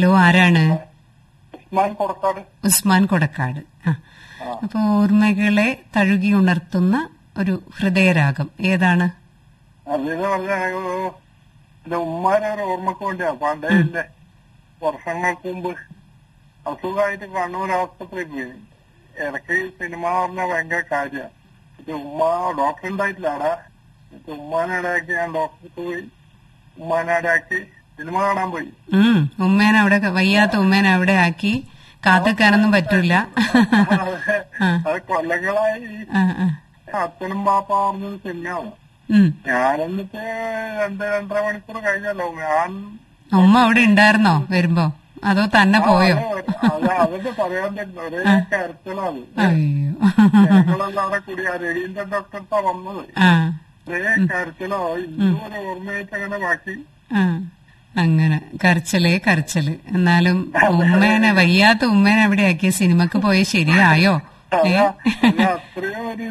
Hello ആരാണ് ഉസ്മാൻ കൊടക്കാട് ഉസ്മാൻ കൊടക്കാട് ആ അപ്പൊ ഓർമ്മകളെ തഴുകി ഉണർത്തുന്ന ഒരു ഹൃദയരാഗം ഏതാണ് അതിന് പറഞ്ഞ എന്റെ ഉമ്മാരെ ഒരു ഓർമ്മക്ക് വേണ്ടിയാ പണ്ടേ ഇല്ലേ വർഷങ്ങൾക്ക് മുമ്പ് അസുഖമായിട്ട് കണ്ണൂർ ആസ്പത്രിയിൽ പോയി ഇടയ്ക്ക് ഈ സിനിമ പറഞ്ഞാൽ ഭയങ്കര കാര്യ ഉമ്മ ഡോക്ടർ ഉണ്ടായിട്ടില്ല അവിടെ എന്നിട്ട് ഉമ്മാനെ ഇടയാക്കി ഞാൻ ഡോക്ടർക്ക് പോയി ഉമ്മാനെ ഇടയാക്കി സിനിമ കാണാൻ പോയി ഉം ഉമ്മേനെ അവിടെ വയ്യാത്ത ഉമ്മേനെ അവിടെ ആക്കി കാത്തുക്കാനൊന്നും പറ്റൂല ആ. അത് കൊല്ലങ്ങളായി ആ, ആ. അച്ഛനും പാപ്പ പറഞ്ഞൊരു സിനിമയാണ് ഉം. ഞാൻ എന്നിട്ട് രണ്ട് രണ്ടര മണിക്കൂർ കഴിഞ്ഞല്ലോ ഞാൻ ഉമ്മ അവിടെ ഉണ്ടായിരുന്നോ വരുമ്പോ അതോ തന്നെ പോയോ അത് അതൊക്കെ പറയാൻ പറ്റില്ല ഒരേ കരച്ചിലാണ് അയ്യോ ഞങ്ങളെല്ലാം അവിടെ കൂടി ആ രവീന്ദ്രൻ ഡോക്ടർത്താ വന്നത് ആ ഒരേ കരച്ചിലോ ഇന്നും ഒരു ഓർമ്മയായിട്ട് അങ്ങനെ ബാക്കി ആ അങ്ങനെ കരച്ചലേ കരച്ചല് എന്നാലും ഉമ്മേനെ വയ്യാത്ത ഉമ്മേനെ അവിടെ ആക്കിയ സിനിമക്ക് പോയ ശരിയായോ ഏ അല്ല, അത്രയും ഒരു